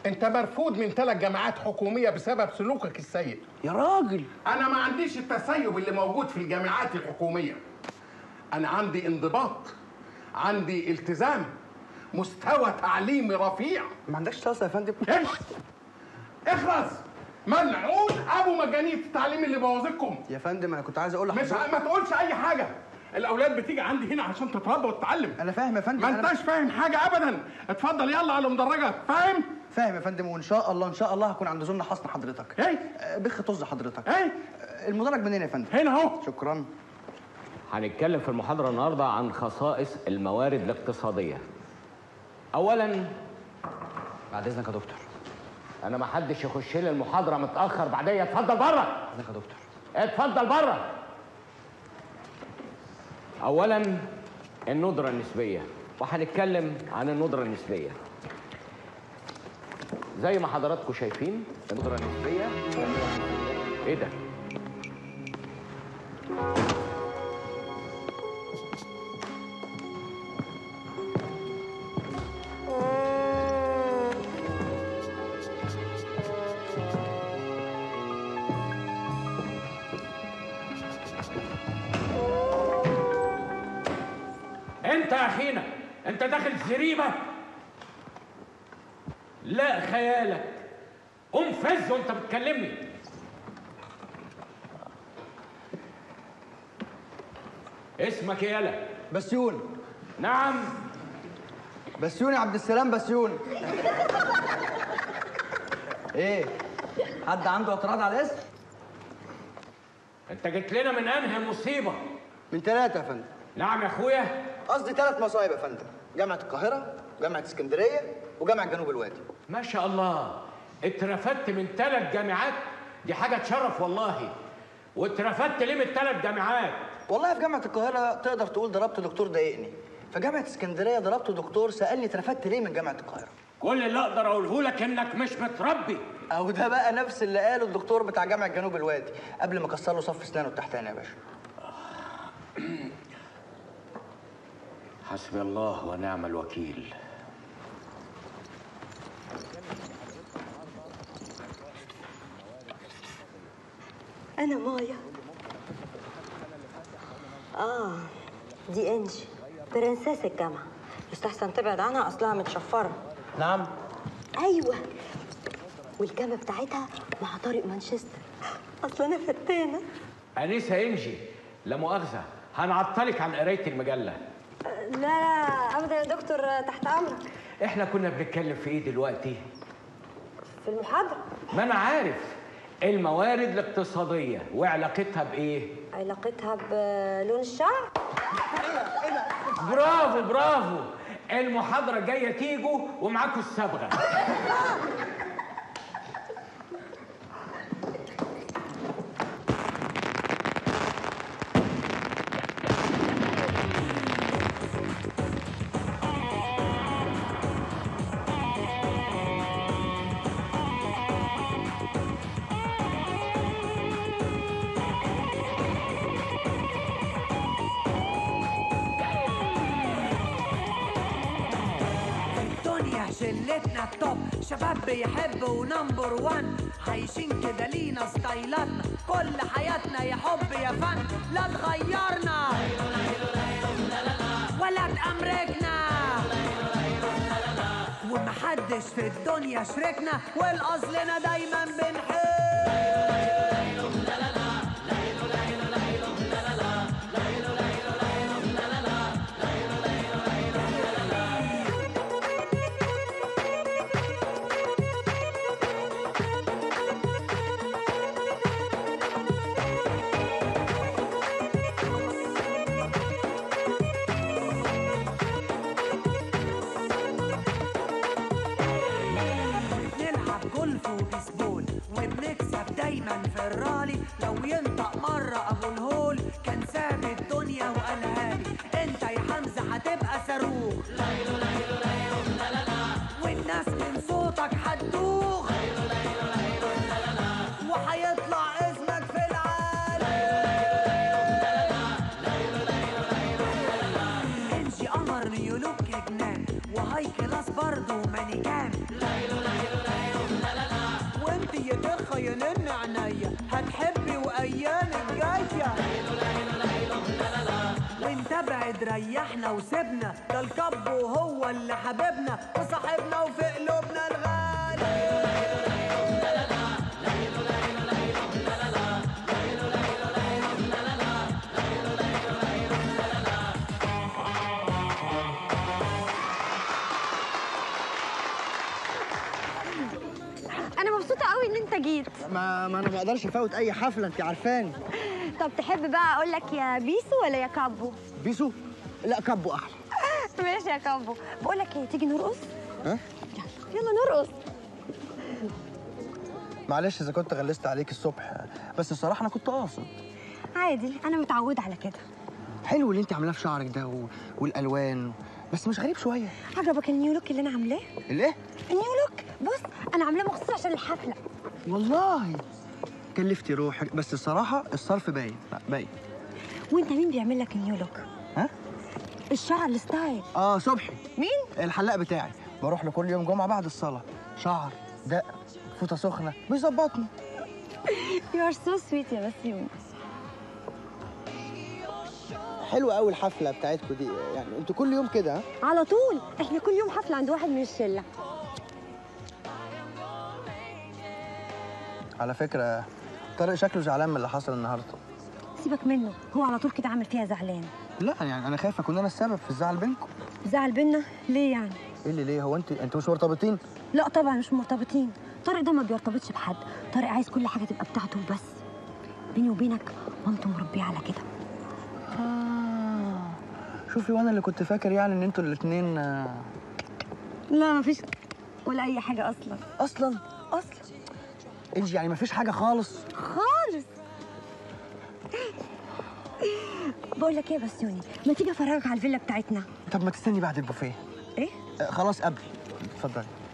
انت مرفوض من ثلاث جامعات حكوميه بسبب سلوكك السيء يا راجل انا ما عنديش التسيب اللي موجود في الجامعات الحكوميه انا عندي انضباط عندي التزام مستوى تعليمي رفيع ما عندكش طاسه يا فندم اخلص اخلص ملعون ابو مجانيه التعليم اللي بوظكم يا فندم انا كنت عايز اقول مش لحضرتك ما تقولش اي حاجه الاولاد بتيجي عندي هنا عشان تتربى وتتعلم انا فاهم يا فندم ما أنا انتش فاهم حاجه ابدا اتفضل يلا على مدرجك فاهم فاهم يا فندم وان شاء الله ان شاء الله هكون عند زمن حسن حضرتك ايه آه، بخ طز حضرتك ايه آه، المدرج منين يا فندم هنا اهو شكرا هنتكلم في المحاضرة النهاردة عن خصائص الموارد الاقتصادية. أولاً بعد اذنك يا دكتور أنا ما حدش يخش لي المحاضرة متأخر بعديا اتفضل بره. بعد اذنك يا دكتور اتفضل بره. أولاً الندرة النسبية وهنتكلم عن الندرة النسبية. زي ما حضراتكم شايفين الندرة النسبية إيه ده؟ انت يا اخينا انت داخل زريبه لا خيالك قوم فز وانت بتكلمني اسمك إيه يالا بسيون نعم بسيون يا عبد السلام بسيون ايه حد عنده اعتراض على الاسم انت جيت لنا من انهي مصيبه من ثلاثه يا فندم نعم يا اخويا قصدي ثلاث مصايب يا فندم جامعه القاهره جامعه اسكندريه وجامعه جنوب الوادي ما شاء الله اترفدت من ثلاث جامعات دي حاجه تشرف والله واترفدت ليه من ثلاث جامعات والله في جامعه القاهره تقدر تقول ضربت دكتور ضايقني في جامعه اسكندريه ضربت دكتور سالني اترفدت ليه من جامعه القاهره كل اللي اقدر اقوله لك انك مش متربي او ده بقى نفس اللي قاله الدكتور بتاع جامعه جنوب الوادي قبل ما كسر له صف اسنانه التحتاني يا باشا حسبي الله ونعم الوكيل أنا مايا آه دي إنجي برنسيس الجامعة يستحسن تبعد عنها أصلها متشفرة نعم أيوة والجامعة بتاعتها مع طارق مانشستر أصل أنا فتانة انسه انجي لا مؤاخذه هنعطلك عن قرايه المجله لا لا أبدا يا دكتور تحت أمرك احنا كنا بنتكلم في ايه دلوقتي في المحاضرة ما انا عارف الموارد الاقتصاديه وعلاقتها بايه علاقتها بلون الشعر برافو برافو المحاضره جايه تيجوا ومعاكم الصبغه الدنيا شلتنا التوب شباب بيحبوا نمبر وان عايشين كده لينا ستايلاتنا كل حياتنا يا حب يا فن لا تغيرنا ولا تأمركنا ومحدش في الدنيا شركنا والأصلنا دايما بنحب نلعب جولف وبيسبول وبنكسب دايما في الرالي لو ينطق مرة ابو الهول كان ساب الدنيا وقالها لي انت يا حمزة هتبقى صاروخ والناس من صوتك هتدوخ وهيطلع اسمك في العالم انجي قمر نيولوك جنان وهاي كلاس برضه مانيكان باين ان عينيا هتحبي وايامك جايه وانت بعد ريحنا وسيبنا ده الكب وهو اللي حبيبنا وصاحبنا وفي قلوبنا الغالي انا مبسوطه قوي ان انت جيت ما ما انا ما اقدرش افوت اي حفله انت عارفاني طب تحب بقى اقول لك يا بيسو ولا يا كابو بيسو لا كبو احلى ماشي يا كابو بقول لك ايه تيجي نرقص ها يلا يلا نرقص معلش اذا كنت غلست عليك الصبح بس الصراحه انا كنت قاصد عادي انا متعوده على كده حلو اللي انت عاملاه في شعرك ده و... والالوان بس مش غريب شويه عجبك النيو لوك اللي انا عاملاه الايه النيو لوك بص انا عاملاه مخصوص عشان الحفله والله كلفتي روحك بس الصراحه الصرف باين لا باين وانت مين بيعمل لك النيو لوك ها الشعر الستايل اه صبحي مين الحلاق بتاعي بروح له كل يوم جمعه بعد الصلاه شعر دق فوطه سخنه بيظبطني يو ار سو سويت يا بسيون حلوه قوي الحفله بتاعتكم دي يعني انتوا كل يوم كده ها على طول احنا كل يوم حفله عند واحد من الشله على فكره طارق شكله زعلان من اللي حصل النهارده سيبك منه هو على طول كده عامل فيها زعلان لا يعني انا خايف اكون انا السبب في الزعل بينكم زعل بينا ليه يعني ايه اللي ليه هو انت انتوا مش مرتبطين لا طبعا مش مرتبطين طارق ده ما بيرتبطش بحد طارق عايز كل حاجه تبقى بتاعته وبس بيني وبينك مامته مربيه على كده آه. شوفي وانا اللي كنت فاكر يعني ان انتوا الاثنين لا مفيش ولا اي حاجه اصلا اصلا اصلا انجي يعني مفيش حاجه خالص خالص بقول لك ايه يا بسيوني ما تيجي افرجك على الفيلا بتاعتنا طب ما تستني بعد البوفيه ايه آه خلاص قبل اتفضلي